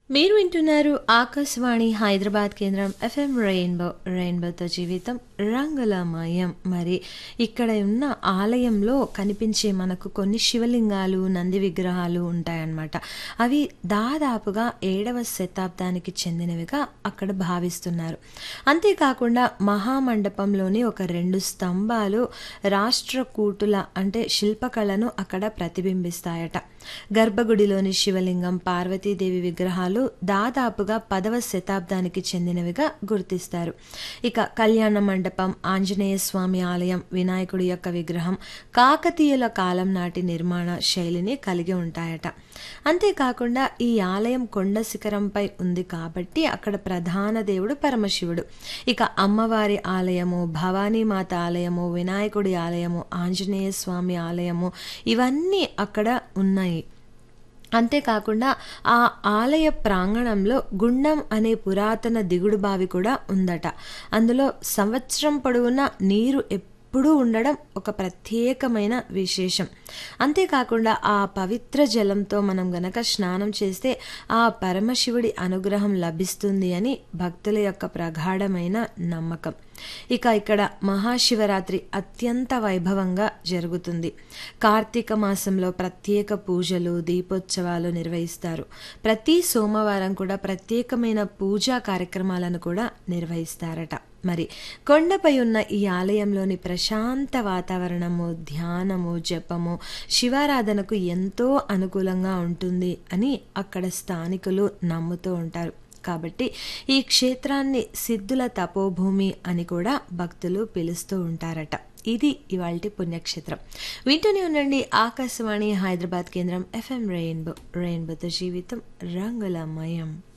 మీరు వింటున్నారు ఆకాశవాణి హైదరాబాద్ కేంద్రం ఎఫ్ఎం రెయిన్బో రెయిన్బోతో జీవితం రంగులమయం మరి ఇక్కడ ఉన్న ఆలయంలో కనిపించే మనకు కొన్ని శివలింగాలు నంది విగ్రహాలు ఉంటాయన్నమాట అవి దాదాపుగా ఏడవ శతాబ్దానికి చెందినవిగా అక్కడ భావిస్తున్నారు అంతేకాకుండా మహామండపంలోని ఒక రెండు స్తంభాలు రాష్ట్రకూటుల అంటే శిల్పకళను అక్కడ ప్రతిబింబిస్తాయట గర్భగుడిలోని శివలింగం పార్వతీదేవి విగ్రహాలు దాదాపుగా పదవ శతాబ్దానికి చెందినవిగా గుర్తిస్తారు ఇక కళ్యాణ మండపం ఆంజనేయ స్వామి ఆలయం వినాయకుడి యొక్క విగ్రహం కాకతీయుల కాలం నాటి నిర్మాణ శైలిని కలిగి ఉంటాయట అంతేకాకుండా ఈ ఆలయం కొండ శిఖరంపై ఉంది కాబట్టి అక్కడ ప్రధాన దేవుడు పరమశివుడు ఇక అమ్మవారి ఆలయము భవానీమాత ఆలయము వినాయకుడి ఆలయము ఆంజనేయ స్వామి ఆలయము ఇవన్నీ అక్కడ ఉన్నాయి అంతేకాకుండా ఆ ఆలయ ప్రాంగణంలో గుండం అనే పురాతన దిగుడు బావి కూడా ఉందట అందులో సంవత్సరం పొడవునా నీరు ఎప్పుడూ ఉండడం ఒక ప్రత్యేకమైన విశేషం అంతేకాకుండా ఆ పవిత్ర జలంతో మనం గనక స్నానం చేస్తే ఆ పరమశివుడి అనుగ్రహం లభిస్తుంది అని భక్తుల యొక్క ప్రగాఢమైన నమ్మకం ఇక ఇక్కడ మహాశివరాత్రి అత్యంత వైభవంగా జరుగుతుంది కార్తీక మాసంలో ప్రత్యేక పూజలు దీపోత్సవాలు నిర్వహిస్తారు ప్రతి సోమవారం కూడా ప్రత్యేకమైన పూజా కార్యక్రమాలను కూడా నిర్వహిస్తారట మరి కొండపై ఉన్న ఈ ఆలయంలోని ప్రశాంత వాతావరణము ధ్యానము జపము శివారాధనకు ఎంతో అనుకూలంగా ఉంటుంది అని అక్కడ స్థానికులు నమ్ముతూ ఉంటారు కాబట్టి ఈ క్షేత్రాన్ని సిద్ధుల తపోభూమి అని కూడా భక్తులు పిలుస్తూ ఉంటారట ఇది ఇవాల్టి పుణ్యక్షేత్రం వింటూనే ఉండండి ఆకాశవాణి హైదరాబాద్ కేంద్రం ఎఫ్ఎం రెయిన్బో రెయిన్బోతో జీవితం రంగులమయం